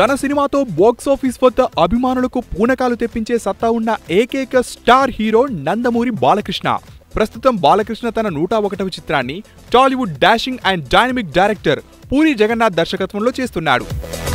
తన సినిమాతో box office వద్ద అభిమానులకు పూనకాలు తెప్పించే సత్తా ఉన్న ఏకైక స్టార్ హీరో నందమూరి బాలకృష్ణ ప్రస్తుతం బాలకృష్ణ తన నూట ఒకటవ చిత్రాన్ని Tollywood dashing and dynamic director Puri Jagannadh దర్శకత్వంలో చేస్తున్నాడు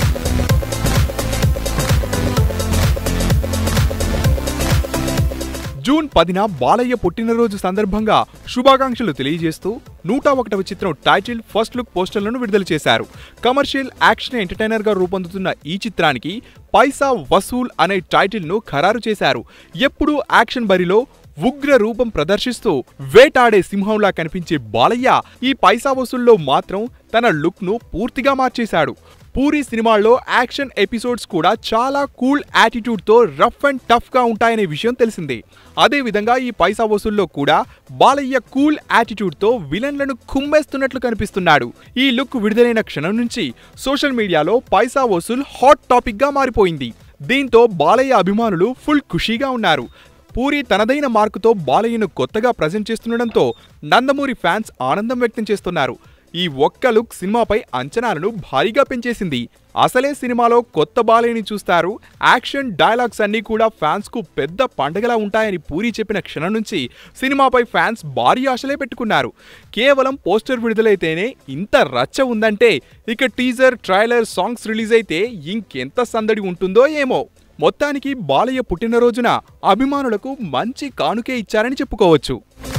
జూన్ పదిన బాలయ్య పుట్టినరోజు సందర్భంగా శుభాకాంక్షలు తెలియజేస్తూ నూట ఒకటవ చిత్రం టైటిల్ ఫస్ట్ లుక్ పోస్టర్లను విడుదల చేశారు కమర్షియల్ యాక్షన్ ఎంటర్టైనర్ గా రూపొందుతున్న ఈ చిత్రానికి పైసా వసూల్ అనే టైటిల్ ను ఖరారు చేశారు ఎప్పుడూ యాక్షన్ బరిలో ఉగ్ర రూపం ప్రదర్శిస్తూ వేటాడే సింహంలా కనిపించే బాలయ్య ఈ పైసా వసూల్లో మాత్రం తన లుక్ ను పూర్తిగా మార్చేశాడు పూరి సినిమాల్లో యాక్షన్ ఎపిసోడ్స్ కూడా చాలా కూల్ యాటిట్యూడ్ తో రఫ్ అండ్ టఫ్ గా ఉంటాయనే విషయం తెలిసిందే అదే విధంగా ఈ పైసా వసూల్లో కూడా బాలయ్య కూల్ యాటిట్యూడ్ తో విలన్లను కుమ్మేస్తున్నట్లు కనిపిస్తున్నాడు ఈ లుక్ విడుదలైన క్షణం నుంచి సోషల్ మీడియాలో పైసా వసూల్ హాట్ టాపిక్ గా మారిపోయింది దీంతో బాలయ్య అభిమానులు ఫుల్ ఖుషీగా ఉన్నారు పూరి తనదైన మార్కుతో బాలయ్యను కొత్తగా ప్రజెంట్ చేస్తుండడంతో నందమూరి ఫ్యాన్స్ ఆనందం వ్యక్తం చేస్తున్నారు ఈ ఒక్క లుక్ సినిమాపై అంచనాలను భారీగా పెంచేసింది అసలే సినిమాలో కొత్త బాలయ్యని చూస్తారు యాక్షన్ డైలాగ్స్ అన్నీ కూడా ఫ్యాన్స్ కు పెద్ద పండగలా ఉంటాయని పూరి చెప్పిన క్షణం నుంచి సినిమాపై ఫ్యాన్స్ భారీ ఆశలే పెట్టుకున్నారు కేవలం పోస్టర్ విడుదలైతేనే ఇంత రచ్చ ఉందంటే ఇక టీజర్ ట్రైలర్ సాంగ్స్ రిలీజ్ అయితే ఇంకెంత సందడి ఉంటుందో ఏమో మొత్తానికి బాలయ్య పుట్టినరోజున అభిమానులకు మంచి కానుకే ఇచ్చారని చెప్పుకోవచ్చు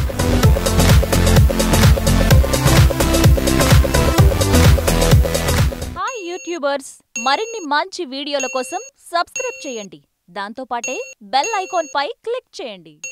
హాయ్ యూట్యూబర్స్ మరిన్ని మంచి వీడియోల కోసం సబ్స్క్రైబ్ చేయండి దాంతోపాటే బెల్ ఐకాన్ పై క్లిక్ చేయండి